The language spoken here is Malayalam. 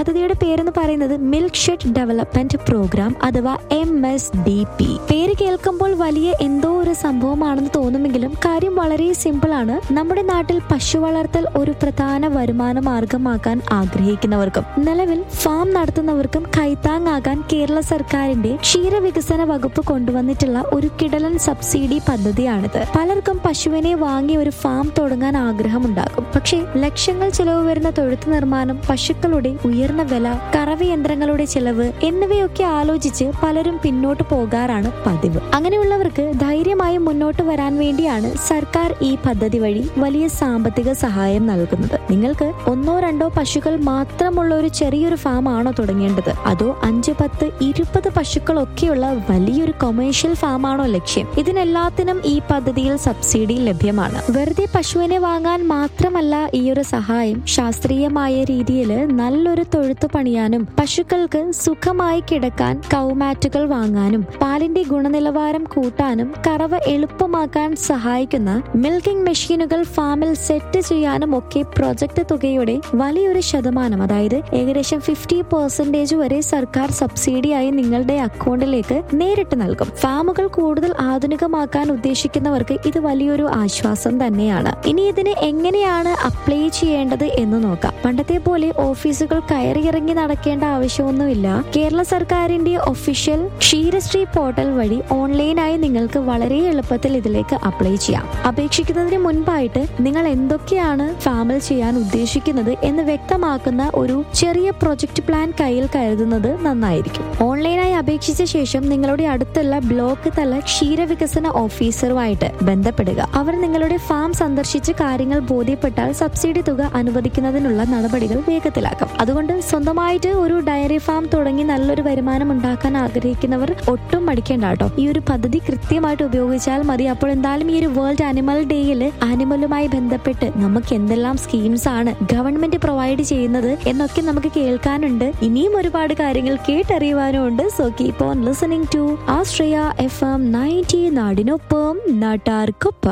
പദ്ധതിയുടെ പേരെന്ന് പറയുന്നത് മിൽക്ക് ഷെഡ് ഡെവലപ്മെന്റ് പ്രോഗ്രാം അഥവാ എം എസ് ഡി പി പേര് കേൾക്കുമ്പോൾ വലിയ എന്തോ ഒരു സംഭവമാണെന്ന് തോന്നുമെങ്കിലും കാര്യം വളരെ സിമ്പിൾ ആണ് നമ്മുടെ നാട്ടിൽ പശു വളർത്തൽ ഒരു പ്രധാന വരുമാന മാർഗമാക്കാൻ ആഗ്രഹിക്കുന്നവർക്കും നിലവിൽ ഫാം നടത്തുന്നവർക്കും കൈത്താങ്ങാകാൻ കേരള സർക്കാരിന്റെ ക്ഷീരവികസന വകുപ്പ് കൊണ്ടുവന്നിട്ടുള്ള ഒരു കിടലൻ സബ്സിഡി പദ്ധതിയാണിത് പലർക്കും പശുവിനെ വാങ്ങി ഒരു ഫാം തുടങ്ങാൻ ആഗ്രഹമുണ്ടാകും പക്ഷേ ലക്ഷങ്ങൾ ചെലവ് വരുന്ന തൊഴുത്ത് നിർമ്മാണം പശുക്കളുടെ ഉയർന്ന വില കറവ യന്ത്രങ്ങളുടെ ചെലവ് എന്നിവയൊക്കെ ആലോചിച്ച് പലരും പിന്നോട്ട് പോകാറാണ് പതിവ് അങ്ങനെയുള്ളവർക്ക് ധൈര്യമായി മുന്നോട്ട് വരാൻ വേണ്ടിയാണ് സർക്കാർ ഈ പദ്ധതി വഴി വലിയ സാമ്പത്തിക സഹായം നൽകുന്നത് നിങ്ങൾക്ക് ഒന്നോ രണ്ടോ പശുക്കൾ മാത്രമുള്ള ഒരു ചെറിയൊരു ഫാം ആണോ തുടങ്ങേണ്ടത് അതോ അഞ്ച് പത്ത് ഇരുപത് പശുക്കളൊക്കെയുള്ള വലിയൊരു കൊമേഴ്ഷ്യൽ ഫാം ആണോ ലക്ഷ്യം ഇതിനെല്ലാത്തിനും ഈ പദ്ധതിയിൽ സബ്സിഡി ലഭ്യമാണ് വെറുതെ പശുവിനെ വാങ്ങാൻ മാത്രമല്ല ഈ ഒരു സഹായം ശാസ്ത്രീയമായ രീതിയിൽ നല്ലൊരു തൊഴുത്ത് പണിയാനും പശുക്കൾക്ക് സുഖമായി കിടക്കാൻ കൗമാറ്റുകൾ വാങ്ങാനും പാലിന്റെ ഗുണനിലവാരം കൂട്ടാനും കറവ എളുപ്പമാക്കാൻ സഹായിക്കുന്ന മിൽക്കിംഗ് മെഷീനുകൾ ഫാമിൽ സെറ്റ് ചെയ്യാനും ഒക്കെ പ്രൊജക്ട് തുകയുടെ വലിയൊരു ശതമാനം അതായത് ഏകദേശം ഫിഫ്റ്റി പെർസെന്റേജ് വരെ സർക്കാർ സബ്സിഡിയായി നിങ്ങളുടെ അക്കൗണ്ടിലേക്ക് നേരിട്ട് നൽകും ഫാമുകൾ കൂടുതൽ ആധുനികമാക്കാൻ ഉദ്ദേശിക്കുന്നവർക്ക് ഇത് വലിയൊരു ആശ്വാസം തന്നെയാണ് ഇനി ഇതിന് എങ്ങനെയാണ് അപ്ലൈ ചെയ്യേണ്ടത് എന്ന് നോക്കാം പണ്ടത്തെ പോലെ ഓഫീസുകൾ കയറിയിറങ്ങി നടക്കേണ്ട ആവശ്യമൊന്നുമില്ല കേരള സർക്കാരിന്റെ ഒഫീഷ്യൽ ക്ഷീരശ്രീ പോർട്ടൽ വഴി ഓൺലൈനായി നിങ്ങൾക്ക് വളരെ എളുപ്പത്തിൽ ഇതിലേക്ക് അപ്ലൈ ചെയ്യാം അപേക്ഷിക്കുന്നതിന് മുൻപായിട്ട് നിങ്ങൾ എന്തൊക്കെയാണ് ഫാമിൽ ചെയ്യാൻ ഉദ്ദേശിക്കുന്നത് എന്ന് വ്യക്തമാക്കുന്ന ഒരു ചെറിയ പ്രൊജക്ട് പ്ലാൻ കയ്യിൽ കരുതുന്നത് നന്നായിരിക്കും ഓൺലൈനായി അപേക്ഷിച്ച ശേഷം നിങ്ങളുടെ അടുത്തുള്ള ബ്ലോക്ക് തല ക്ഷീരവികസന ഓഫീസറുമായിട്ട് ബന്ധപ്പെടുക അവർ നിങ്ങളുടെ ഫാം സന്ദർശിച്ച് കാര്യങ്ങൾ ബോധ്യപ്പെട്ടാൽ സബ്സിഡി തുക അനുവദിക്കുന്നതിനുള്ള നടപടികൾ വേഗത്തിലാക്കും അതുകൊണ്ട് സ്വന്തമായിട്ട് ഒരു ഡയറി ഫാം തുടങ്ങി നല്ലൊരു വരുമാനം ഉണ്ടാക്കാൻ ആഗ്രഹിക്കുന്നവർ ഒട്ടും മടിക്കേണ്ട കേട്ടോ ഈ ഒരു പദ്ധതി കൃത്യമായിട്ട് ഉപയോഗിച്ചാൽ മതി അപ്പോൾ എന്തായാലും ഈ ഒരു വേൾഡ് ആനിമൽ ഡേയിൽ ആനിമലുമായി ബന്ധപ്പെട്ട് നമുക്ക് എന്തെല്ലാം സ്കീംസ് ആണ് ഗവൺമെന്റ് പ്രൊവൈഡ് ചെയ്യുന്നത് എന്നൊക്കെ നമുക്ക് കേൾക്കാനുണ്ട് ഇനിയും ഒരുപാട് കാര്യങ്ങൾ കേട്ടറിയുവാനും ഉണ്ട് so keep on listening to Austria F M ninety നാടിനൊപ്പം നാട്ടാർക്കൊപ്പം